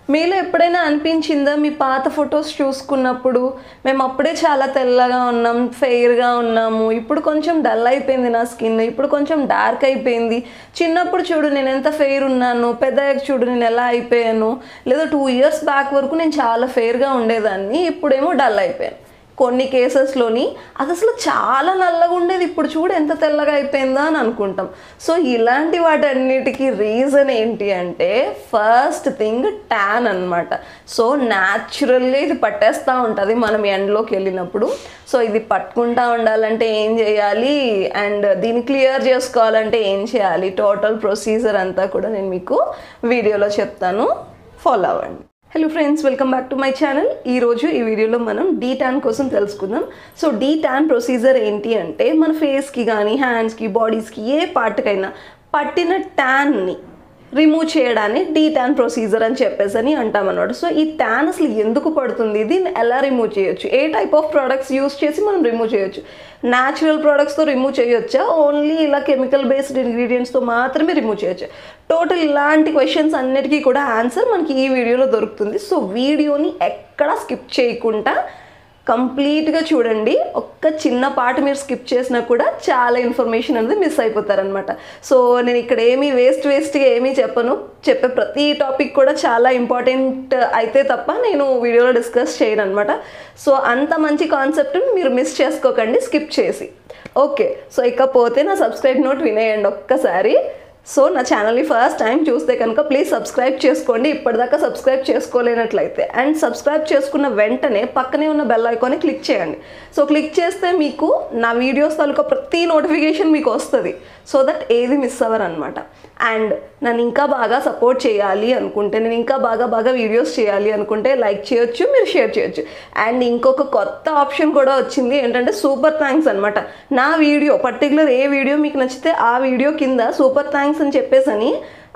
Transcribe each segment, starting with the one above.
మీలో ఎప్పుడైనా అనిపించిందా మీ పాత ఫొటోస్ చూసుకున్నప్పుడు మేము అప్పుడే చాలా తెల్లగా ఉన్నాం ఫెయిర్గా ఉన్నాము ఇప్పుడు కొంచెం డల్ అయిపోయింది నా స్కిన్ ఇప్పుడు కొంచెం డార్క్ అయిపోయింది చిన్నప్పుడు చూడు నేను ఎంత ఫెయిర్ ఉన్నాను పెద్దయ్యాక చూడు నేను ఎలా అయిపోయాను లేదా టూ ఇయర్స్ బ్యాక్ వరకు నేను చాలా ఫెయిర్గా ఉండేదాన్ని ఇప్పుడేమో డల్ అయిపోయాను కొన్ని కేసెస్లోని అది అసలు చాలా నల్లగా ఉండేది ఇప్పుడు చూడు ఎంత తెల్లగా అయిపోయిందా అని అనుకుంటాం సో ఇలాంటి వాటన్నిటికీ రీజన్ ఏంటి అంటే ఫస్ట్ థింగ్ ట్యాన్ అనమాట సో న్యాచురల్గా ఇది పట్టేస్తూ ఉంటుంది మనం ఎండలోకి వెళ్ళినప్పుడు సో ఇది పట్టుకుంటా ఉండాలంటే ఏం చేయాలి అండ్ దీన్ని క్లియర్ చేసుకోవాలంటే ఏం చేయాలి టోటల్ ప్రొసీజర్ అంతా కూడా నేను మీకు వీడియోలో చెప్తాను ఫాలో అవ్వండి hello friends welcome back to my channel ఈరోజు ఈ వీడియోలో మనం డీ ట్యాన్ కోసం తెలుసుకుందాం సో డీ ట్యాన్ ప్రొసీజర్ ఏంటి అంటే మన ఫేస్కి కానీ హ్యాండ్స్కి బాడీస్కి ఏ పార్ట్కైనా పట్టిన ట్యాన్ని రిమూవ్ చేయడాన్ని డీ ట్యాన్ ప్రొసీజర్ అని చెప్పేసి అని అంటాం అనమాట సో ఈ ట్యాన్ అసలు ఎందుకు పడుతుంది దీన్ని ఎలా రిమూవ్ చేయొచ్చు ఏ టైప్ ఆఫ్ ప్రోడక్ట్స్ యూస్ చేసి మనం రిమూవ్ చేయొచ్చు న్యాచురల్ ప్రోడక్ట్స్తో రిమూవ్ చేయొచ్చా ఓన్లీ ఇలా కెమికల్ బేస్డ్ ఇంగ్రీడియంట్స్తో మాత్రమే రిమూవ్ చేయొచ్చు టోటల్ ఇలాంటి క్వశ్చన్స్ అన్నిటికీ కూడా ఆన్సర్ మనకి ఈ వీడియోలో దొరుకుతుంది సో వీడియోని ఎక్కడ స్కిప్ చేయకుండా కంప్లీట్గా చూడండి ఒక్క చిన్న పాట మీరు స్కిప్ చేసినా కూడా చాలా ఇన్ఫర్మేషన్ అనేది మిస్ అయిపోతారనమాట సో నేను ఇక్కడ ఏమీ వేస్ట్ వేస్ట్గా ఏమీ చెప్పను చెప్పే ప్రతి టాపిక్ కూడా చాలా ఇంపార్టెంట్ అయితే తప్ప నేను వీడియోలో డిస్కస్ చేయను అనమాట సో అంత మంచి కాన్సెప్ట్ని మీరు మిస్ చేసుకోకండి స్కిప్ చేసి ఓకే సో ఇకపోతే నా సబ్స్క్రైబ్ నోట్ వినేయండి ఒక్కసారి సో నా ఛానల్ని ఫస్ట్ టైం చూస్తే కనుక ప్లీజ్ సబ్స్క్రైబ్ చేసుకోండి ఇప్పటిదాకా సబ్స్క్రైబ్ చేసుకోలేనట్లయితే అండ్ సబ్స్క్రైబ్ చేసుకున్న వెంటనే పక్కనే ఉన్న బెల్ ఐకాన్ని క్లిక్ చేయండి సో క్లిక్ చేస్తే మీకు నా వీడియోస్ తాలూకా ప్రతి నోటిఫికేషన్ మీకు వస్తుంది సో దట్ ఏది మిస్ అవ్వరు అనమాట అండ్ నన్ను ఇంకా బాగా సపోర్ట్ చేయాలి అనుకుంటే నేను ఇంకా బాగా బాగా వీడియోస్ చేయాలి అనుకుంటే లైక్ చేయొచ్చు మీరు షేర్ చేయొచ్చు అండ్ ఇంకొక కొత్త ఆప్షన్ కూడా వచ్చింది ఏంటంటే సూపర్ థ్యాంక్స్ అనమాట నా వీడియో పర్టికులర్ ఏ వీడియో మీకు నచ్చితే ఆ వీడియో కింద సూపర్ థ్యాంక్స్ అని చెప్పేసి అని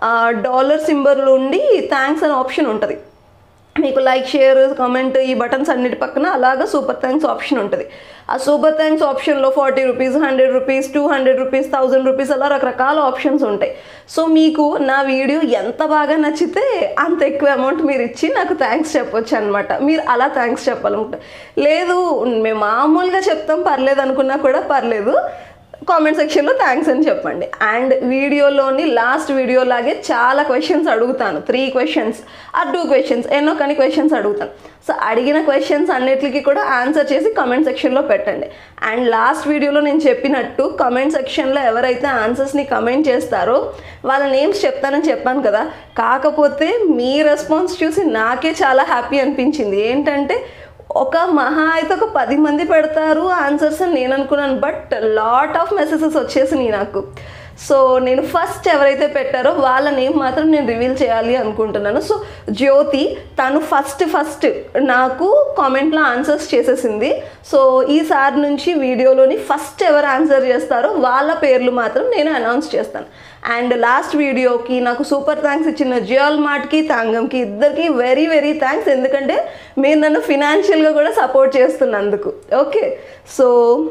డాలర్ సింబల్ ఉండి థ్యాంక్స్ అనే ఆప్షన్ ఉంటుంది మీకు లైక్ షేర్ కామెంట్ ఈ బటన్స్ అన్నిటి పక్కన అలాగా సూపర్ థ్యాంక్స్ ఆప్షన్ ఉంటుంది ఆ సూపర్ థ్యాంక్స్ ఆప్షన్లో forty rupees hundred rupees two hundred rupees thousand rupees అలా రకరకాల ఆప్షన్స్ ఉంటాయి సో మీకు నా వీడియో ఎంత బాగా నచ్చితే అంత ఎక్కువ అమౌంట్ మీరు ఇచ్చి నాకు థ్యాంక్స్ చెప్పొచ్చు అనమాట మీరు అలా థ్యాంక్స్ చెప్పాలనుకుంటే లేదు మేము మామూలుగా చెప్తాం పర్లేదు అనుకున్నా కూడా పర్లేదు కామెంట్ సెక్షన్లో థ్యాంక్స్ అని చెప్పండి అండ్ వీడియోలోని లాస్ట్ వీడియో లాగే చాలా క్వశ్చన్స్ అడుగుతాను త్రీ క్వశ్చన్స్ ఆ టూ క్వశ్చన్స్ ఎన్నో కానీ క్వశ్చన్స్ అడుగుతాను సో అడిగిన క్వశ్చన్స్ అన్నిటికీ కూడా ఆన్సర్ చేసి కామెంట్ సెక్షన్లో పెట్టండి అండ్ లాస్ట్ వీడియోలో నేను చెప్పినట్టు కామెంట్ సెక్షన్లో ఎవరైతే ఆన్సర్స్ని కమెంట్ చేస్తారో వాళ్ళ నేమ్స్ చెప్తానని చెప్పాను కదా కాకపోతే మీ రెస్పాన్స్ చూసి నాకే చాలా హ్యాపీ అనిపించింది ఏంటంటే ఒక మహా అయితే ఒక పది మంది పెడతారు ఆన్సర్స్ అని నేను అనుకున్నాను బట్ లాట్ ఆఫ్ మెసేజెస్ వచ్చేసినాయి నాకు సో నేను ఫస్ట్ ఎవరైతే పెట్టారో వాళ్ళ నేమ్ మాత్రం నేను రివీల్ చేయాలి అనుకుంటున్నాను సో జ్యోతి తను ఫస్ట్ ఫస్ట్ నాకు కామెంట్లో ఆన్సర్స్ చేసేసింది సో ఈసారి నుంచి వీడియోలోని ఫస్ట్ ఎవరు ఆన్సర్ చేస్తారో వాళ్ళ పేర్లు మాత్రం నేను అనౌన్స్ చేస్తాను అండ్ లాస్ట్ వీడియోకి నాకు సూపర్ థ్యాంక్స్ ఇచ్చిన జియాల్ మార్ట్కి తాంగంకి ఇద్దరికి వెరీ వెరీ థ్యాంక్స్ ఎందుకంటే మీరు నన్ను ఫినాన్షియల్గా కూడా సపోర్ట్ చేస్తున్నందుకు ఓకే సో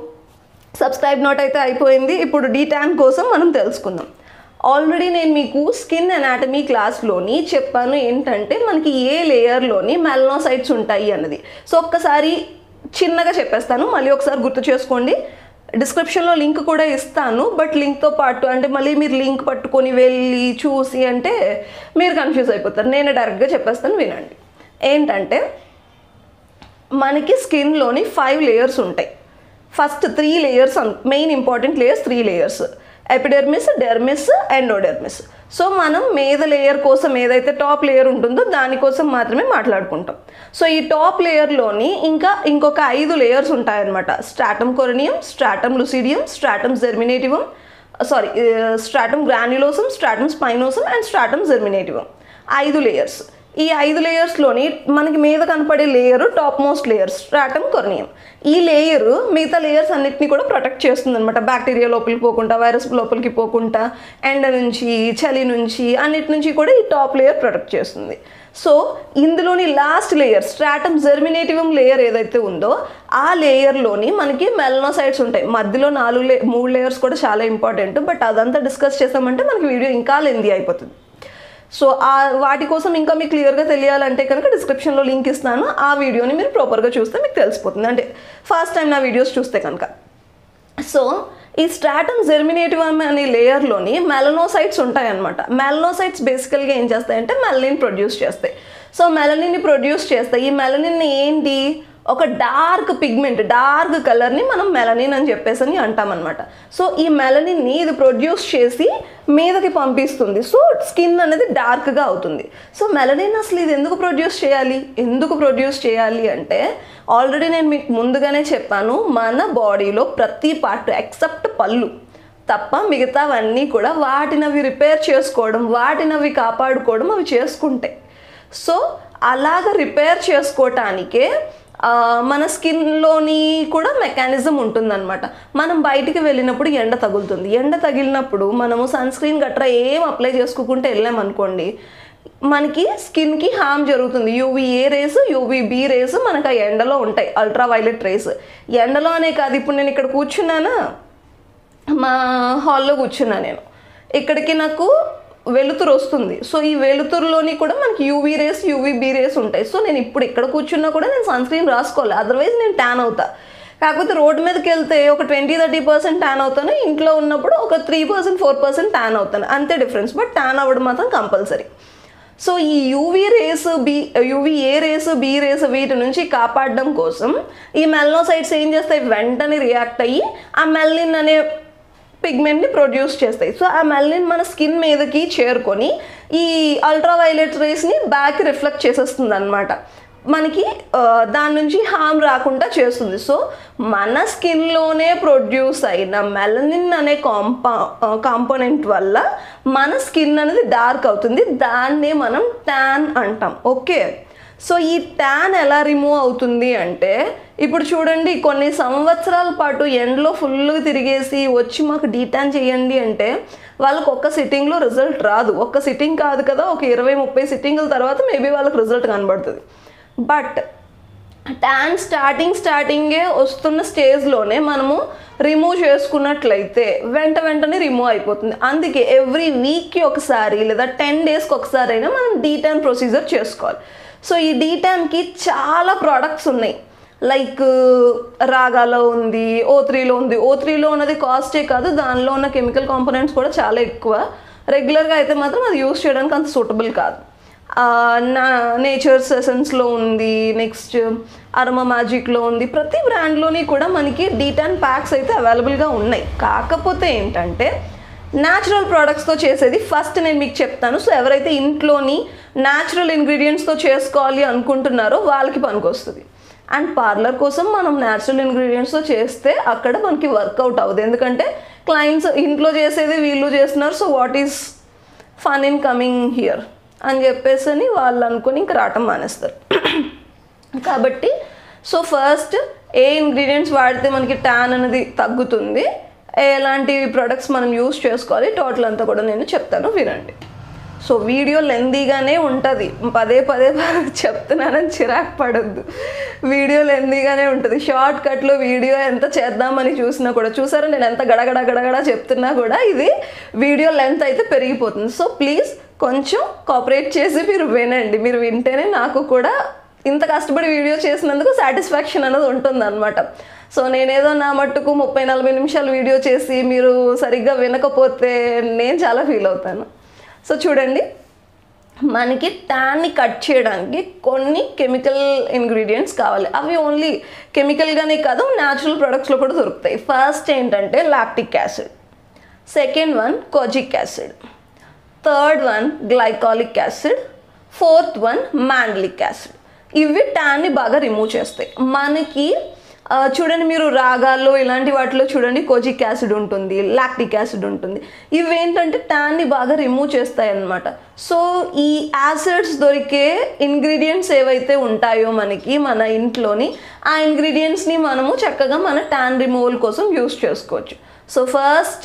సబ్స్క్రైబ్ నోట్ అయితే అయిపోయింది ఇప్పుడు డీ ట్యాన్ కోసం మనం తెలుసుకుందాం ఆల్రెడీ నేను మీకు స్కిన్ అనాటమీ క్లాస్లోని చెప్పాను ఏంటంటే మనకి ఏ లేయర్లోని మెల్నోసైట్స్ ఉంటాయి అన్నది సో ఒక్కసారి చిన్నగా చెప్పేస్తాను మళ్ళీ ఒకసారి గుర్తు చేసుకోండి డిస్క్రిప్షన్లో లింక్ కూడా ఇస్తాను బట్ లింక్తో పాటు అంటే మళ్ళీ మీరు లింక్ పట్టుకొని వెళ్ళి చూసి అంటే మీరు కన్ఫ్యూజ్ అయిపోతారు నేను డైరెక్ట్గా చెప్పేస్తాను వినండి ఏంటంటే మనకి స్కిన్లోని ఫైవ్ లేయర్స్ ఉంటాయి first three layers main important layers three layers epidermis dermis endodermis so మనం మీద లేయర్ కోసం ఏదైతే టాప్ లేయర్ ఉంటుందో దానికోసం మాత్రమే మాట్లాడుకుంటాం సో ఈ టాప్ లేయర్లోని ఇంకా ఇంకొక ఐదు లేయర్స్ ఉంటాయన్నమాట stratum corneum stratum lucidum stratum germinativum sorry stratum granulosum stratum spinosum and stratum germinativum ఐదు లేయర్స్ ఈ ఐదు లేయర్స్లోని మనకి మీద కనపడే layer top most layer stratum corneum ఈ లేయర్ మిగతా లేయర్స్ అన్నిటిని కూడా ప్రొటెక్ట్ చేస్తుంది అనమాట బ్యాక్టీరియా లోపలికి పోకుండా వైరస్ లోపలికి పోకుండా ఎండ నుంచి చలి నుంచి అన్నిటి నుంచి కూడా ఈ టాప్ లేయర్ ప్రొటెక్ట్ చేస్తుంది సో ఇందులోని last layer stratum germinativum layer ఏదైతే ఉందో ఆ లేయర్లోని మనకి మెలనోసైడ్స్ ఉంటాయి మధ్యలో నాలుగు లే మూడు లేయర్స్ కూడా చాలా ఇంపార్టెంట్ బట్ అదంతా డిస్కస్ చేసామంటే మనకి వీడియో ఇంకా లెంది అయిపోతుంది సో ఆ వాటి కోసం ఇంకా మీకు క్లియర్గా తెలియాలంటే కనుక డిస్క్రిప్షన్లో లింక్ ఇస్తాను ఆ వీడియోని మీరు ప్రాపర్గా చూస్తే మీకు తెలిసిపోతుంది అంటే ఫస్ట్ టైం నా వీడియోస్ చూస్తే కనుక సో ఈ స్ట్రాటమ్ జెర్మినేటివ్ అనే లేయర్లోని మెలనోసైట్స్ ఉంటాయన్నమాట మెలనోసైట్స్ బేసికల్గా ఏం చేస్తాయంటే మెలనిన్ ప్రొడ్యూస్ చేస్తాయి సో మెలనిన్ని ప్రొడ్యూస్ చేస్తాయి ఈ మెలనిన్ ఏంటి ఒక డార్క్ పిగ్మెంట్ డార్క్ కలర్ని మనం మెలనిన్ అని చెప్పేసి అని అంటామన్నమాట సో ఈ మెలనిన్ని ఇది ప్రొడ్యూస్ చేసి మీదకి పంపిస్తుంది సో స్కిన్ అనేది డార్క్గా అవుతుంది సో మెలనిన్ అసలు ఇది ఎందుకు ప్రొడ్యూస్ చేయాలి ఎందుకు ప్రొడ్యూస్ చేయాలి అంటే ఆల్రెడీ నేను మీకు ముందుగానే చెప్పాను మన బాడీలో ప్రతి పార్ట్ ఎక్సెప్ట్ పళ్ళు తప్ప మిగతావన్నీ కూడా వాటిని అవి రిపేర్ చేసుకోవడం వాటిని అవి కాపాడుకోవడం అవి చేసుకుంటాయి సో అలాగ రిపేర్ చేసుకోవటానికే ఆ, మన స్కిన్లోని కూడా మెకానిజం ఉంటుందన్నమాట మనం బయటికి వెళ్ళినప్పుడు ఎండ తగులుతుంది ఎండ తగిలినప్పుడు మనము సన్ స్క్రీన్ గట్రా ఏం అప్లై చేసుకోకుంటే వెళ్ళామనుకోండి మనకి స్కిన్కి హామ్ జరుగుతుంది యూవీఏ రేస్ యూవీబీ రేస్ మనకు ఆ ఎండలో ఉంటాయి అల్ట్రా వైలెట్ రేస్ ఎండలో అనే కాదు ఇప్పుడు నేను ఇక్కడ కూర్చున్నానా మా హాల్లో కూర్చున్నా నేను ఇక్కడికి నాకు వెలుతురు వస్తుంది సో ఈ వెలుతురులోని కూడా మనకి యూవీ రేస్ యూవీబీ రేస్ ఉంటాయి సో నేను ఇప్పుడు ఇక్కడ కూర్చున్నా కూడా నేను సన్ స్క్రీన్ రాసుకోవాలి అదర్వైజ్ నేను ట్యాన్ అవుతా కాకపోతే రోడ్డు మీదకి వెళ్తే ఒక ట్వంటీ థర్టీ పర్సెంట్ ట్యాన్ అవుతాను ఇంట్లో ఉన్నప్పుడు ఒక three percent four percent tan అవుతాను అంతే డిఫరెన్స్ బట్ ట్యాన్ అవ్వడం మాత్రం కంపల్సరీ సో ఈ UV rays B UV A rays B rays వీటి నుంచి కాపాడడం కోసం ఈ మెల్నోసైట్స్ ఏం చేస్తాయి వెంటనే రియాక్ట్ అయ్యి ఆ మెల్లిన్ అనే పిగ్మెంట్ని ప్రొడ్యూస్ చేస్తాయి సో ఆ మెల్లిన్ మన స్కిన్ మీదకి చేరుకొని ఈ అల్ట్రా వైలెట్ రేస్ని బ్యాక్ రిఫ్లెక్ట్ చేసేస్తుంది అనమాట మనకి ఆ, దాని నుంచి హామ్ రాకుండా చేస్తుంది సో మన స్కిన్లోనే ప్రొడ్యూస్ అయిన మెలనిన్ అనే కాంపా కాంపోనెంట్ వల్ల మన స్కిన్ అనేది డార్క్ అవుతుంది దాన్నే మనం ట్యాన్ అంటాం ఓకే సో ఈ ట్యాన్ ఎలా రిమూవ్ అవుతుంది అంటే ఇప్పుడు చూడండి కొన్ని సంవత్సరాల పాటు ఎండలో ఫుల్గా తిరిగేసి వచ్చి మాకు డీటాన్ చేయండి అంటే వాళ్ళకి ఒక్క సిట్టింగ్లో రిజల్ట్ రాదు ఒక్క సిట్టింగ్ కాదు కదా ఒక ఇరవై ముప్పై సిట్టింగ్ల తర్వాత మేబీ వాళ్ళకి రిజల్ట్ కనబడుతుంది బట్ ట్యాన్ స్టార్టింగ్ స్టార్టింగే వస్తున్న స్టేజ్లోనే మనము రిమూవ్ చేసుకున్నట్లయితే వెంట వెంటనే రిమూవ్ అయిపోతుంది అందుకే ఎవ్రీ వీక్కి ఒకసారి లేదా టెన్ డేస్కి ఒకసారి అయినా మనం డీటాన్ ప్రొసీజర్ చేసుకోవాలి సో ఈ డీటాన్కి చాలా ప్రోడక్ట్స్ ఉన్నాయి లైక్ రాగాలో ఉంది ఓ త్రీలో ఉంది ఓ త్రీలో ఉన్నది కాస్టే కాదు దానిలో ఉన్న కెమికల్ కాంపోనెంట్స్ కూడా చాలా ఎక్కువ రెగ్యులర్గా అయితే మాత్రం అది యూస్ చేయడానికి అంత సూటబుల్ కాదు ఆ, నా నేచర్స్ ఎసెన్స్లో ఉంది నెక్స్ట్ అరమా మ్యాజిక్లో ఉంది ప్రతి బ్రాండ్లోని కూడా మనకి డీటాన్ ప్యాక్స్ అయితే అవైలబుల్గా ఉన్నాయి కాకపోతే ఏంటంటే న్యాచురల్ ప్రోడక్ట్స్తో చేసేది ఫస్ట్ నేను మీకు చెప్తాను సో ఎవరైతే ఇంట్లోని న్యాచురల్ ఇంగ్రీడియంట్స్తో చేసుకోవాలి అనుకుంటున్నారో వాళ్ళకి పనికొస్తుంది అండ్ పార్లర్ కోసం మనం న్యాచురల్ ఇంగ్రీడియంట్స్తో చేస్తే అక్కడ మనకి వర్కౌట్ అవ్వదు ఎందుకంటే క్లయింట్స్ ఇంట్లో చేసేది వీళ్ళు చేస్తున్నారు so what is fun in coming here అని చెప్పేసి అని వాళ్ళు అనుకుని ఇంక రావటం మానేస్తారు కాబట్టి సో ఫస్ట్ ఏ ఇంగ్రీడియంట్స్ వాడితే మనకి ట్యాన్ అనేది తగ్గుతుంది ఎలాంటి ప్రొడక్ట్స్ మనం యూస్ చేసుకోవాలి టోటల్ అంతా కూడా నేను చెప్తాను వినండి సో వీడియో లెందీగానే ఉంటుంది పదే పదే చెప్తున్నానని చిరాకు పడొద్దు వీడియో లెందీగానే ఉంటుంది షార్ట్ కట్లో వీడియో ఎంత చేద్దామని చూసినా కూడా చూసారా నేను ఎంత గడగడ గడగడ చెప్తున్నా కూడా ఇది వీడియో లెంత్ అయితే పెరిగిపోతుంది సో ప్లీజ్ కొంచెం కోఆపరేట్ చేసి మీరు వినండి మీరు వింటేనే నాకు కూడా ఇంత కష్టపడి వీడియో చేసినందుకు సాటిస్ఫాక్షన్ అనేది ఉంటుంది అనమాట సో నేనేదో నా మట్టుకు ముప్పై నలభై నిమిషాలు వీడియో చేసి మీరు సరిగ్గా వినకపోతే నేను చాలా ఫీల్ అవుతాను సో చూడండి మనకి ట్యాన్ని కట్ చేయడానికి కొన్ని కెమికల్ ఇంగ్రీడియంట్స్ కావాలి అవి ఓన్లీ కెమికల్గానే కాదు న్యాచురల్ ప్రొడక్ట్స్లో కూడా దొరుకుతాయి ఫస్ట్ ఏంటంటే lactic acid second one kojic acid third one glycolic acid fourth one mandelic acid ఇవి ట్యాన్ని బాగా రిమూవ్ చేస్తాయి మనకి ఆ, చూడండి మీరు రాగాల్లో ఇలాంటి వాటిలో చూడండి కోజిక్ యాసిడ్ ఉంటుంది లాక్టిక్ యాసిడ్ ఉంటుంది ఇవి ఏంటంటే ట్యాన్ని బాగా రిమూవ్ చేస్తాయి అన్నమాట సో ఈ యాసిడ్స్ దొరికే ఇంగ్రీడియంట్స్ ఏవైతే ఉంటాయో మనకి మన ఇంట్లోని ఆ ఇంగ్రీడియంట్స్ని మనము చక్కగా మన ట్యాన్ రిమూవల్ కోసం యూస్ చేసుకోవచ్చు సో ఫస్ట్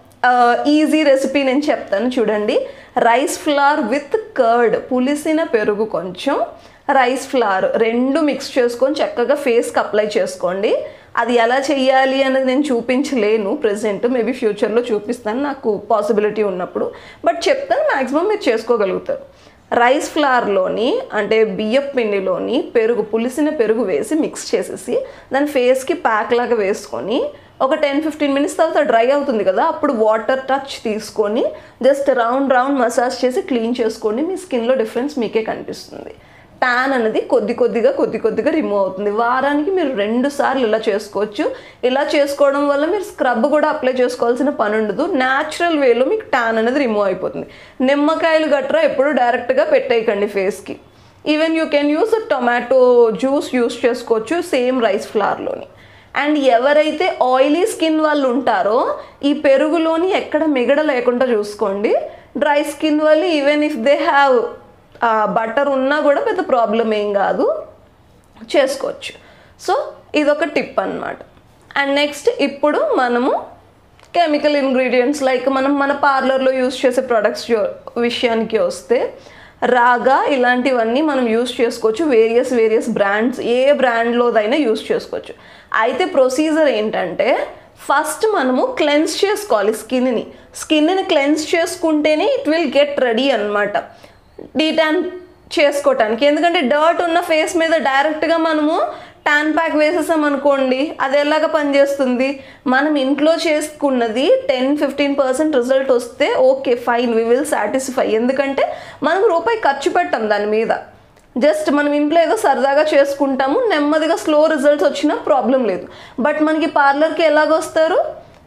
ఈజీ రెసిపీ నేను చెప్తాను చూడండి రైస్ ఫ్లవర్ విత్ కర్డ్ పులిసిన పెరుగు కొంచెం రైస్ ఫ్లవర్ రెండు మిక్స్ చేసుకొని చక్కగా ఫేస్కి అప్లై చేసుకోండి అది ఎలా చేయాలి అనేది నేను చూపించలేను ప్రజెంట్ మేబీ ఫ్యూచర్లో చూపిస్తాను నాకు పాసిబిలిటీ ఉన్నప్పుడు బట్ చెప్తాను మ్యాక్సిమం మీరు చేసుకోగలుగుతారు రైస్ ఫ్లవర్లోని అంటే బియ్యపు పిండిలోని పెరుగు పులిసిన పెరుగు వేసి మిక్స్ చేసేసి దాని ఫేస్కి ప్యాక్ లాగా వేసుకొని ఒక టెన్ ఫిఫ్టీన్ మినిట్స్ తర్వాత డ్రై అవుతుంది కదా అప్పుడు వాటర్ టచ్ తీసుకొని జస్ట్ రౌండ్ రౌండ్ మసాజ్ చేసి క్లీన్ చేసుకోండి మీ స్కిన్లో డిఫరెన్స్ మీకే కనిపిస్తుంది ట్యాన్ అనేది కొద్ది కొద్దిగా కొద్ది కొద్దిగా రిమూవ్ అవుతుంది వారానికి మీరు రెండు సార్లు ఇలా చేసుకోవచ్చు ఇలా చేసుకోవడం వల్ల మీరు స్క్రబ్ కూడా అప్లై చేసుకోవాల్సిన పని ఉండదు న్యాచురల్ వేలో మీకు ట్యాన్ అనేది రిమూవ్ అయిపోతుంది నిమ్మకాయలు గట్రా ఎప్పుడు డైరెక్ట్గా పెట్టేయకండి ఫేస్కి even you can use tomato juice use చేసుకోవచ్చు సేమ్ రైస్ ఫ్లవర్లోని అండ్ ఎవరైతే ఆయిలీ స్కిన్ వాళ్ళు ఉంటారో ఈ పెరుగులోని ఎక్కడ మిగడ లేకుండా చూసుకోండి డ్రై స్కిన్ వాళ్ళు even if they have butter ఉన్నా కూడా పెద్ద ప్రాబ్లం ఏం కాదు చేసుకోవచ్చు సో ఇదొక టిప్ అన్నమాట అండ్ నెక్స్ట్ ఇప్పుడు మనము కెమికల్ ఇంగ్రీడియంట్స్ లైక్ మనం మన పార్లర్లో యూస్ చేసే ప్రొడక్ట్స్ విషయానికి వస్తే రాగా ఇలాంటివన్నీ మనం యూస్ చేసుకోవచ్చు వేరియస్ వేరియస్ బ్రాండ్స్ ఏ బ్రాండ్లోదైనా యూస్ చేసుకోవచ్చు అయితే ప్రొసీజర్ ఏంటంటే ఫస్ట్ మనము క్లెన్స్ చేసుకోవాలి స్కిన్ని స్కిన్ని క్లెన్స్ చేసుకుంటేనే ఇట్ విల్ గెట్ రెడీ అనమాట డీటాన్ చేసుకోవటానికి ఎందుకంటే డర్ట్ ఉన్న ఫేస్ మీద డైరెక్ట్గా మనము ట్యాన్ ప్యాక్ వేసేసాం అనుకోండి అది ఎలాగ పనిచేస్తుంది మనం ఇంట్లో చేసుకున్నది టెన్ ఫిఫ్టీన్ పర్సెంట్ రిజల్ట్ వస్తే okay fine we will satisfy ఎందుకంటే మనం రూపాయి ఖర్చు పెట్టాం దాని మీద జస్ట్ మనం ఇంట్లో ఏదో సరదాగా చేసుకుంటాము నెమ్మదిగా స్లో రిజల్ట్స్ వచ్చినా ప్రాబ్లం లేదు బట్ మనకి పార్లర్కి ఎలాగొస్తారు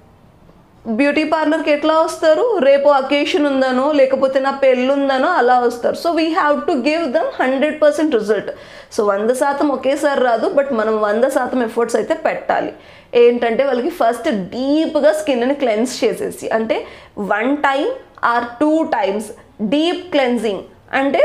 బ్యూటీ పార్లర్కి ఎట్లా వస్తారు రేపు అకేషన్ ఉందనో లేకపోతే నా పెళ్ళి ఉందనో అలా వస్తారు so we have to give them hundred percent result so వంద శాతం ఒకేసారి రాదు బట్ మనం వంద శాతం ఎఫర్ట్స్ అయితే పెట్టాలి ఏంటంటే వాళ్ళకి ఫస్ట్ డీప్గా స్కిన్ని క్లెన్స్ చేసేసి అంటే one time or two times deep cleansing అంటే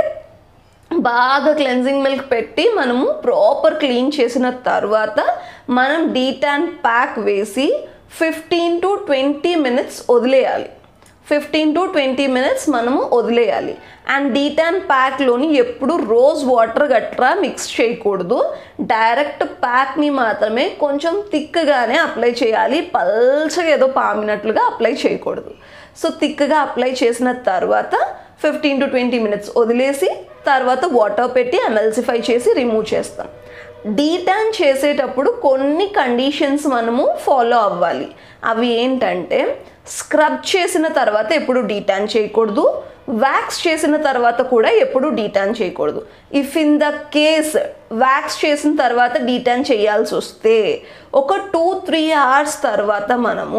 బాగా క్లెన్జింగ్ మిల్క్ పెట్టి మనము ప్రాపర్ క్లీన్ చేసిన తర్వాత మనం డీటాన్ ప్యాక్ వేసి ఫిఫ్టీన్ టు ట్వంటీ మినిట్స్ వదిలేయాలి ఫిఫ్టీన్ టు ట్వంటీ మినిట్స్ మనము వదిలేయాలి అండ్ డీటాన్ ప్యాక్లోని ఎప్పుడు రోజ్ వాటర్ గట్రా మిక్స్ చేయకూడదు డైరెక్ట్ ప్యాక్ని మాత్రమే కొంచెం థిక్గానే అప్లై చేయాలి పల్చగా ఏదో పామినట్లుగా అప్లై చేయకూడదు సో థిక్గా అప్లై చేసిన తర్వాత ఫిఫ్టీన్ టు ట్వంటీ మినిట్స్ వదిలేసి తర్వాత వాటర్ పెట్టి ఎమల్సిఫై చేసి రిమూవ్ చేస్తాం డీటాన్ చేసేటప్పుడు కొన్ని కండిషన్స్ మనము ఫాలో అవ్వాలి అవి ఏంటంటే స్క్రబ్ చేసిన తర్వాత ఎప్పుడు డీటాన్ చేయకూడదు వ్యాక్స్ చేసిన తర్వాత కూడా ఎప్పుడు డీటాన్ చేయకూడదు if in the case wax చేసిన తర్వాత డీటాన్ చేయాల్సి వస్తే ఒక టూ త్రీ అవర్స్ తర్వాత మనము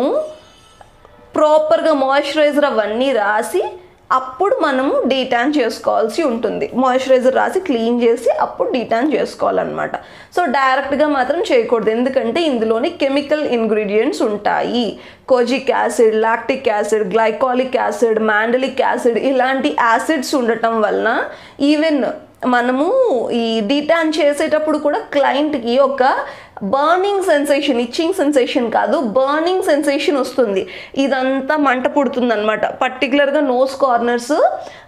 ప్రాపర్గా మాయిశ్చరైజర్ అవన్నీ రాసి అప్పుడు మనము డీటాన్ చేసుకోవాల్సి ఉంటుంది మాయిశ్చరైజర్ రాసి క్లీన్ చేసి అప్పుడు డీటాన్ చేసుకోవాలన్నమాట సో డైరెక్ట్గా మాత్రం చేయకూడదు ఎందుకంటే ఇందులోని కెమికల్ ఇంగ్రీడియంట్స్ ఉంటాయి kojic acid lactic acid glycolic acid mandelic acid ఇలాంటి యాసిడ్స్ ఉండటం వలన ఈవెన్ మనము ఈ డీటాన్ చేసేటప్పుడు కూడా క్లయింట్కి ఒక బర్నింగ్ సెన్సేషన్ ఇచ్చింగ్ సెన్సేషన్ కాదు బర్నింగ్ సెన్సేషన్ వస్తుంది ఇదంతా మంట పుడుతుంది అనమాట పర్టికులర్గా నోస్ కార్నర్స్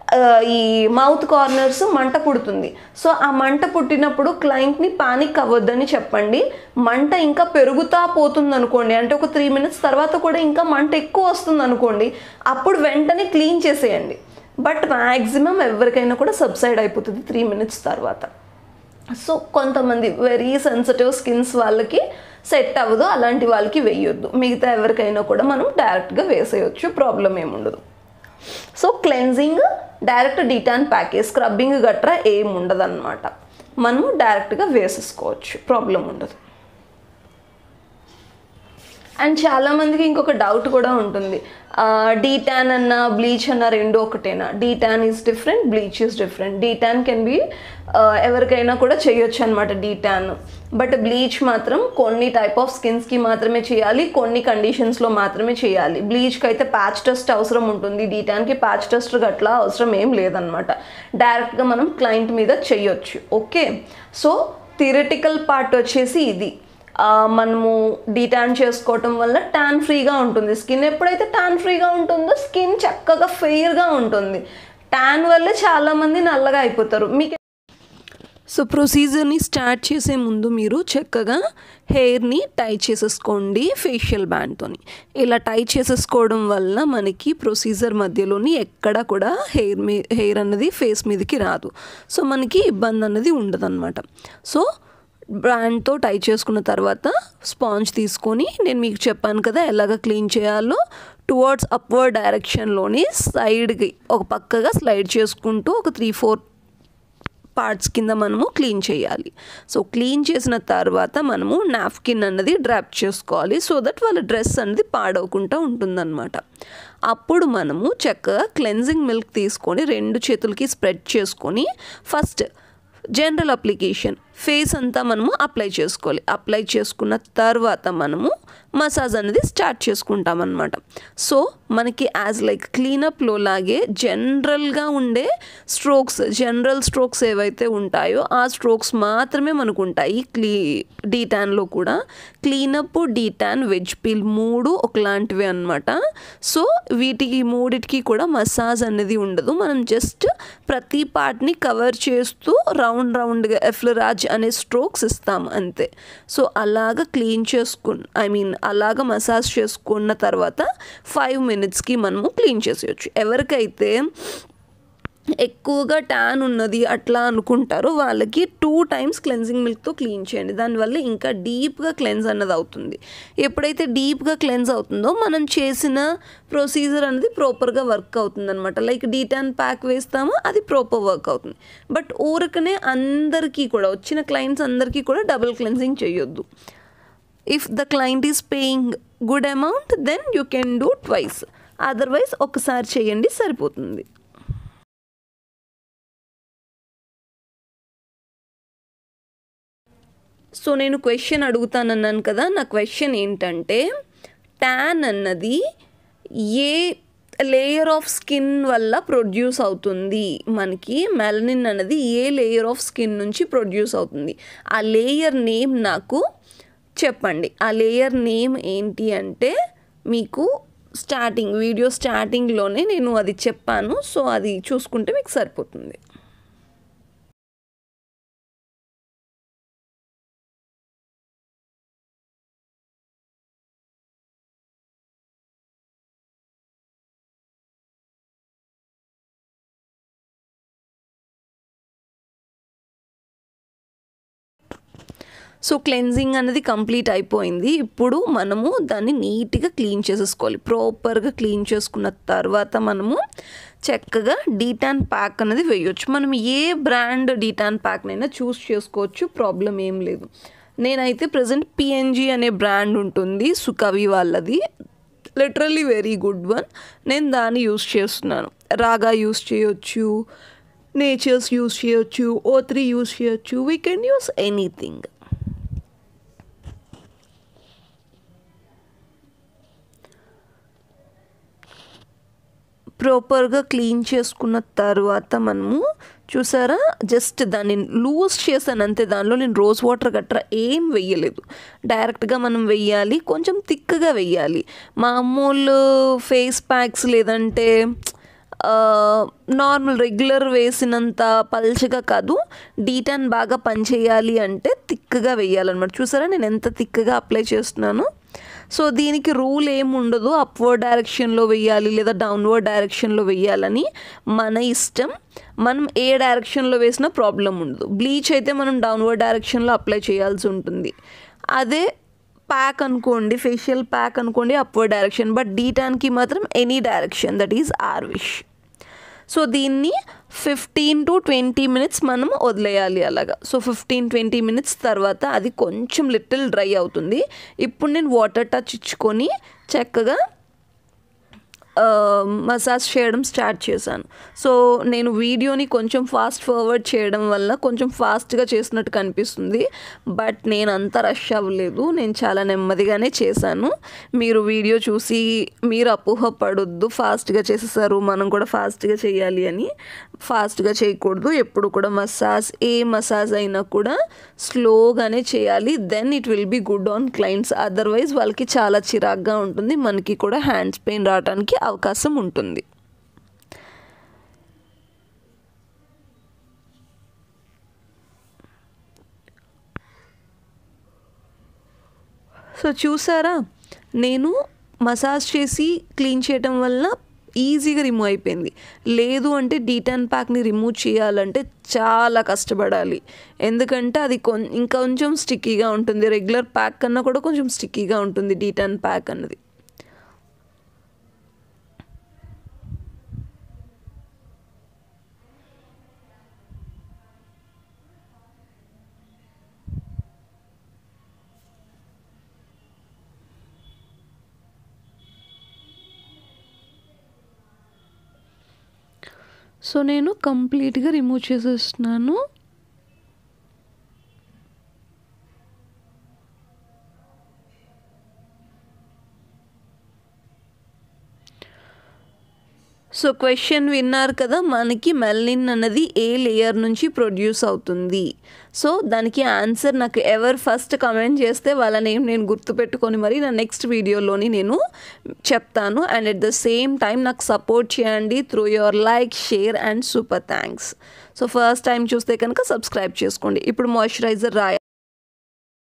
ఈ మౌత్ కార్నర్స్ మంట పుడుతుంది సో ఆ మంట పుట్టినప్పుడు క్లయింట్ని పానిక్ అవ్వద్దని చెప్పండి మంట ఇంకా పెరుగుతా పోతుంది అనుకోండి అంటే ఒక త్రీ మినిట్స్ తర్వాత కూడా ఇంకా మంట ఎక్కువ వస్తుంది అనుకోండి అప్పుడు వెంటనే క్లీన్ చేసేయండి బట్ మ్యాక్సిమం ఎవరికైనా కూడా సబ్సైడ్ అయిపోతుంది త్రీ మినిట్స్ తర్వాత సో కొంతమంది వెరీ సెన్సిటివ్ స్కిన్స్ వాళ్ళకి సెట్ అవ్వదు అలాంటి వాళ్ళకి వేయొద్దు మిగతా ఎవరికైనా కూడా మనం డైరెక్ట్గా వేసేయచ్చు ప్రాబ్లం ఏముండదు so cleansing direct detan package scrubbing గట్రా ఏం ఉండదు అనమాట మనము డైరెక్ట్గా వేసేసుకోవచ్చు ప్రాబ్లం ఉండదు అండ్ చాలామందికి ఇంకొక డౌట్ కూడా ఉంటుంది డీటాన్ అన్న బ్లీచ్ అన్న రెండు ఒకటేనా detan is different bleach is different detan can be ఎవరికైనా కూడా చేయొచ్చు అనమాట డీటాన్ బట్ బ్లీచ్ మాత్రం కొన్ని టైప్ ఆఫ్ స్కిన్స్కి మాత్రమే చేయాలి కొన్ని కండిషన్స్లో మాత్రమే చేయాలి బ్లీచ్కి అయితే ప్యాచ్ టెస్ట్ అవసరం ఉంటుంది డీటాన్కి ప్యాచ్ టెస్ట్ గట్లా అవసరం ఏం లేదనమాట డైరెక్ట్గా మనం క్లయింట్ మీద చేయొచ్చు ఓకే సో థియరటికల్ పార్ట్ వచ్చేసి ఇది మనము డీటాన్ చేసుకోవటం వల్ల ట్యాన్ ఫ్రీగా ఉంటుంది స్కిన్ ఎప్పుడైతే ట్యాన్ ఫ్రీగా ఉంటుందో స్కిన్ చక్కగా ఫెయిర్గా ఉంటుంది ట్యాన్ వల్ల చాలామంది నల్లగా అయిపోతారు మీకు సో ప్రొసీజర్ని స్టార్ట్ చేసే ముందు మీరు చక్కగా హెయిర్ని టై చేసేసుకోండి ఫేషియల్ బ్యాండ్తోని ఇలా టై చేసేసుకోవడం వల్ల మనకి ప్రొసీజర్ మధ్యలోని ఎక్కడ కూడా హెయిర్ మీ హెయిర్ అన్నది ఫేస్ మీదకి రాదు సో మనకి ఇబ్బంది అన్నది ఉండదన్నమాట సో బ్రాండ్తో టై చేసుకున్న తర్వాత స్పాంజ్ తీసుకొని నేను మీకు చెప్పాను కదా ఎలాగ క్లీన్ చేయాలో టువర్డ్స్ అప్వర్డ్ డైరెక్షన్లోని సైడ్కి ఒక పక్కగా స్లైడ్ చేసుకుంటూ ఒక త్రీ ఫోర్ పార్ట్స్ కింద మనము క్లీన్ చేయాలి సో క్లీన్ చేసిన తర్వాత మనము నాప్కిన్ అన్నది డ్రాప్ చేసుకోవాలి సో దట్ వాళ్ళ డ్రెస్ అనేది పాడవకుండా ఉంటుందన్నమాట అప్పుడు మనము చక్కగా క్లెన్జింగ్ మిల్క్ తీసుకొని రెండు చేతులకి స్ప్రెడ్ చేసుకొని ఫస్ట్ జనరల్ అప్లికేషన్ ఫేస్ అంతా మనము అప్లై చేసుకోవాలి అప్లై చేసుకున్న తర్వాత మనము మసాజ్ అనేది స్టార్ట్ చేసుకుంటాం అనమాట సో మనకి యాజ్ లైక్ క్లీనప్లో లాగే జనరల్గా ఉండే స్ట్రోక్స్ జనరల్ స్ట్రోక్స్ ఏవైతే ఉంటాయో ఆ స్ట్రోక్స్ మాత్రమే మనకు ఉంటాయి క్లీ డీటాన్లో కూడా క్లీనప్ డీటాన్ వెజ్ పీల్ మూడు ఒకలాంటివి అనమాట సో వీటికి మూడిటికి కూడా మసాజ్ అనేది ఉండదు మనం జస్ట్ ప్రతి పార్ట్ని కవర్ చేస్తూ రౌండ్ రౌండ్గా ఎఫ్లరాజ్ అనే స్ట్రోక్స్ ఇస్తాం అంతే సో అలాగ క్లీన్ చేసుకు ఐ మీన్ అలాగ మసాజ్ చేసుకున్న తర్వాత ఫైవ్ మినిట్స్కి మనము క్లీన్ చేసేయచ్చు ఎవరికైతే ఎక్కువగా ట్యాన్ ఉన్నది అట్లా అనుకుంటారో వాళ్ళకి టూ టైమ్స్ క్లెన్జింగ్ మిల్క్తో క్లీన్ చేయండి దానివల్ల ఇంకా డీప్గా క్లెన్స్ అన్నది అవుతుంది ఎప్పుడైతే డీప్గా క్లెన్స్ అవుతుందో మనం చేసిన ప్రొసీజర్ అనేది ప్రాపర్గా వర్క్ అవుతుంది అనమాట లైక్ డీటాన్ ప్యాక్ వేస్తామో అది ప్రాపర్ వర్క్ అవుతుంది బట్ ఊరకనే అందరికీ కూడా వచ్చిన క్లయింట్స్ అందరికీ కూడా డబుల్ క్లెన్సింగ్ చేయొద్దు if the client is paying good amount then you can do twice otherwise ఒకసారి చేయండి సరిపోతుంది సో నేను క్వశ్చన్ అడుగుతానన్నాను కదా నా క్వశ్చన్ ఏంటంటే ట్యాన్ అన్నది ఏ లేయర్ ఆఫ్ స్కిన్ వల్ల ప్రొడ్యూస్ అవుతుంది మనకి మెలనిన్ అన్నది ఏ లేయర్ ఆఫ్ స్కిన్ నుంచి ప్రొడ్యూస్ అవుతుంది ఆ లేయర్ నేమ్ నాకు చెప్పండి ఆ లేయర్ నేమ్ ఏంటి అంటే మీకు స్టార్టింగ్ వీడియో స్టార్టింగ్లోనే నేను అది చెప్పాను సో అది చూసుకుంటే మీకు సరిపోతుంది సో క్లెన్జింగ్ అనేది కంప్లీట్ అయిపోయింది ఇప్పుడు మనము దాన్ని నీట్గా క్లీన్ చేసేసుకోవాలి ప్రాపర్గా క్లీన్ చేసుకున్న తర్వాత మనము చక్కగా డీటాన్ ప్యాక్ అనేది వేయొచ్చు మనం ఏ బ్రాండ్ డీటాన్ ప్యాక్నైనా చూస్ చేసుకోవచ్చు ప్రాబ్లం ఏం లేదు నేనైతే ప్రజెంట్ పిఎన్జి అనే బ్రాండ్ ఉంటుంది సుకవి వాళ్ళది లిటరల్లీ వెరీ గుడ్ వన్ నేను దాన్ని యూస్ చేస్తున్నాను రాగా యూస్ చేయొచ్చు నేచర్స్ యూస్ చేయొచ్చు ఓ త్రీ యూస్ చేయొచ్చు వీ కెన్ యూస్ ఎనీథింగ్ ప్రాపర్గా క్లీన్ చేసుకున్న తర్వాత మనము చూసారా జస్ట్ దాన్ని లూజ్ చేశాను అంతే దానిలో నేను రోజ్ వాటర్ గట్రా ఏం వెయ్యలేదు డైరెక్ట్గా మనం వెయ్యాలి కొంచెం థిక్గా వెయ్యాలి మామూలు ఫేస్ ప్యాక్స్ లేదంటే నార్మల్ రెగ్యులర్ వేసినంత పల్చగా కాదు డీటాన్ బాగా పనిచేయాలి అంటే థిక్గా వేయాలన్నమాట చూసారా నేను ఎంత థిక్గా అప్లై చేస్తున్నానో సో దీనికి రూల్ ఏమి ఉండదు అప్వర్డ్ డైరెక్షన్లో వెయ్యాలి లేదా డౌన్వర్డ్ డైరెక్షన్లో వెయ్యాలని మన ఇష్టం మనం ఏ డైరెక్షన్లో వేసినా ప్రాబ్లం ఉండదు బ్లీచ్ అయితే మనం డౌన్వర్డ్ డైరెక్షన్లో అప్లై చేయాల్సి ఉంటుంది అదే ప్యాక్ అనుకోండి ఫేషియల్ ప్యాక్ అనుకోండి అప్వర్డ్ డైరెక్షన్ బట్ డీటాన్కి మాత్రం any direction that is your wish so దీన్ని ఫిఫ్టీన్ టు ట్వంటీ మినిట్స్ మనం వదిలేయాలి అలాగా సో ఫిఫ్టీన్ ట్వంటీ మినిట్స్ తర్వాత అది కొంచెం లిటిల్ డ్రై అవుతుంది ఇప్పుడు నేను వాటర్ టచ్ ఇచ్చుకొని చక్కగా మసాజ్ చేయడం స్టార్ట్ చేశాను సో నేను వీడియోని కొంచెం ఫాస్ట్ ఫార్వర్డ్ చేయడం వల్ల కొంచెం ఫాస్ట్గా చేసినట్టు కనిపిస్తుంది బట్ నేను అంత రష్ అవ్వలేదు నేను చాలా నెమ్మదిగానే చేశాను మీరు వీడియో చూసి మీరు అపోహపడొద్దు ఫాస్ట్గా చేసేసారు మనం కూడా ఫాస్ట్గా చేయాలి అని ఫాస్ట్గా చేయకూడదు ఎప్పుడు కూడా మసాజ్ ఏ మసాజ్ అయినా కూడా స్లోగానే చేయాలి then it will be good on clients otherwise వాళ్ళకి చాలా చిరాగ్గా ఉంటుంది మనకి కూడా హ్యాండ్స్ పెయిన్ రావడానికి అవకాశం ఉంటుంది సో చూసారా నేను మసాజ్ చేసి క్లీన్ చేయటం వల్ల ఈజీగా రిమూవ్ అయిపోయింది లేదు అంటే డీటాన్ ప్యాక్ని రిమూవ్ చేయాలంటే చాలా కష్టపడాలి ఎందుకంటే అది కొం ఇంకొంచెం స్టిక్కీగా ఉంటుంది రెగ్యులర్ ప్యాక్ కన్నా కూడా కొంచెం స్టిక్కీగా ఉంటుంది డీటాన్ ప్యాక్ అన్నది సో నేను కంప్లీట్గా రిమూవ్ చేసేస్తున్నాను సో క్వశ్చన్ విన్నారు కదా మనకి మెల్నిన్ అన్నది ఏ లేయర్ నుంచి ప్రొడ్యూస్ అవుతుంది సో దానికి ఆన్సర్ నాకు ఎవరు ఫస్ట్ కమెంట్ చేస్తే వాళ్ళ నేమ్ నేను గుర్తుపెట్టుకొని మరి నా నెక్స్ట్ వీడియోలోని నేను చెప్తాను and at the same time నాకు సపోర్ట్ చేయండి through your like share and super thanks so first time చూస్తే కనుక సబ్స్క్రైబ్ చేసుకోండి ఇప్పుడు మాయిశ్చరైజర్ రాయాలి